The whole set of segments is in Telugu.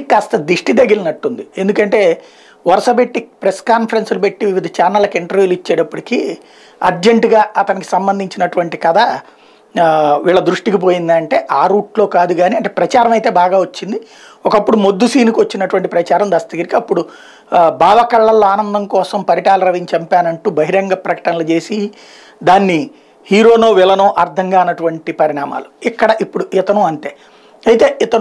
కాస్త దిష్టి తగిలినట్టుంది ఎందుకంటే వరుస పెట్టి ప్రెస్ కాన్ఫరెన్స్లు పెట్టి వివిధ ఛానళ్ళకి ఇంటర్వ్యూలు ఇచ్చేటప్పటికి అర్జెంటుగా అతనికి సంబంధించినటువంటి కథ ఆ, వీళ్ళ దృష్టికి పోయిందంటే ఆ రూట్లో కాదు కానీ అంటే ప్రచారం అయితే బాగా వచ్చింది ఒకప్పుడు మొద్దు సీనుకు వచ్చినటువంటి ప్రచారం దస్తగిరికి అప్పుడు ఆ, బావ కళ్ళల్లో ఆనందం కోసం పరిటాల రవిని చంపానంటూ బహిరంగ ప్రకటనలు చేసి దాన్ని హీరోనో విలనో అర్థం కానటువంటి పరిణామాలు ఇక్కడ ఇప్పుడు ఇతను అంతే అయితే ఇతను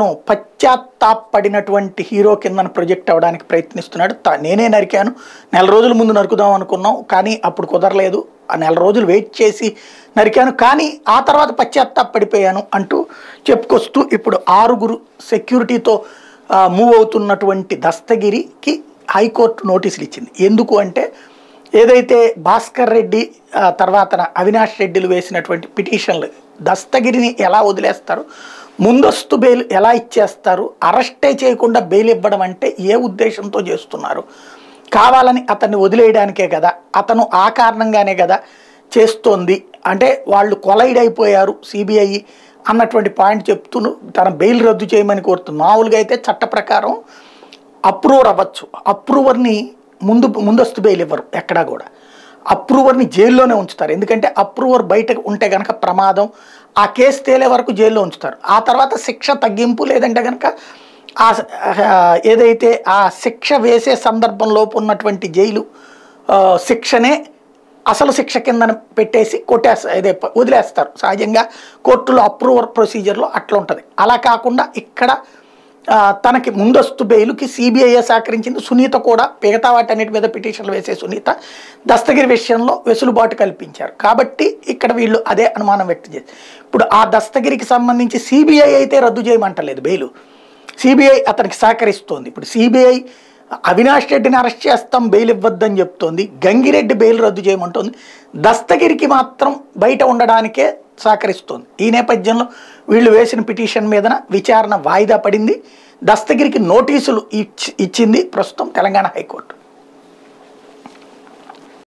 పశ్చాత్తాపడినటువంటి హీరో కింద ప్రొజెక్ట్ అవ్వడానికి ప్రయత్నిస్తున్నాడు తా- నేనే నరికాను నెల రోజుల ముందు నరుకుదాం అనుకున్నాం కానీ అప్పుడు కుదరలేదు ఆ నెల రోజులు వెయిట్ చేసి నరికాను కానీ ఆ తర్వాత పశ్చాత్తాపడిపోయాను అంటూ చెప్పుకొస్తూ ఇప్పుడు ఆరుగురు సెక్యూరిటీతో ఆ, మూవ్ అవుతున్నటువంటి దస్తగిరికి హైకోర్టు నోటీసులు ఇచ్చింది ఎందుకు అంటే ఏదైతే భాస్కర్ రెడ్డి ఆ, తర్వాత అవినాష్ రెడ్డిలు వేసినటువంటి పిటిషన్లు దస్తగిరిని ఎలా వదిలేస్తారు ముందస్తు బెయిల్ ఎలా ఇచ్చేస్తారు అరెస్టే చేయకుండా బెయిల్ ఇవ్వడం అంటే ఏ ఉద్దేశంతో చేస్తున్నారు కావాలని అతన్ని వదిలేయడానికే కదా అతను ఆ కారణంగానే కదా చేస్తోంది అంటే వాళ్ళు కొలైడ్ అయిపోయారు సిబిఐ అన్నటువంటి పాయింట్ చెప్తూ తన బెయిల్ రద్దు చేయమని కోరుతుంది మామూలుగా అయితే చట్ట ప్రకారం అప్రూవర్ అవ్వచ్చు అప్రూవర్ని ముందు ముందస్తు బెయిల్ ఇవ్వరు ఎక్కడా కూడా అప్రూవర్ని జైల్లోనే ఉంచుతారు ఎందుకంటే అప్రూవర్ బయట ఉంటే కనుక ప్రమాదం ఆ కేసు తేలే వరకు జైల్లో ఉంచుతారు ఆ తర్వాత శిక్ష తగ్గింపు లేదంటే కనుక ఆ ఆ, ఏదైతే ఆ శిక్ష వేసే సందర్భంలోపు ఉన్నటువంటి జైలు ఆ, శిక్షనే అసలు శిక్ష కింద పెట్టేసి కొట్టేస్తారు అదే ప- వదిలేస్తారు సహజంగా కోర్టులో అప్రూవర్ ప్రొసీజర్లో అట్లా ఉంటుంది అలా కాకుండా ఇక్కడ ఆ, తనకి ముందస్తు బెయిల్కి సిబిఐ సహకరించింది సునీత కూడా మిగతా వాటన్నిటి మీద పిటిషన్లు వేసే సునీత దస్తగిరి విషయంలో వెసులుబాటు కల్పించారు కాబట్టి ఇక్కడ వీళ్ళు అదే అనుమానం వ్యక్తం చేశారు ఇప్పుడు ఆ దస్తగిరికి సంబంధించి సిబిఐ అయితే రద్దు చేయమంటలేదు బెయిలు సిబిఐ అతనికి సహకరిస్తోంది ఇప్పుడు సిబిఐ అవినాష్ రెడ్డిని అరెస్ట్ చేస్తాం బెయిల్ ఇవ్వద్దని చెప్తోంది గంగిరెడ్డి బెయిల్ రద్దు చేయమంటోంది దస్తగిరికి మాత్రం బయట ఉండడానికే సహకరిస్తోంది ఈ నేపథ్యంలో వీళ్ళు వేసిన పిటిషన్ మీదన విచారణ వాయిదా పడింది దస్తగిరికి నోటీసులు ఇచ్చి ఇచ్చింది ప్రస్తుతం తెలంగాణ హైకోర్టు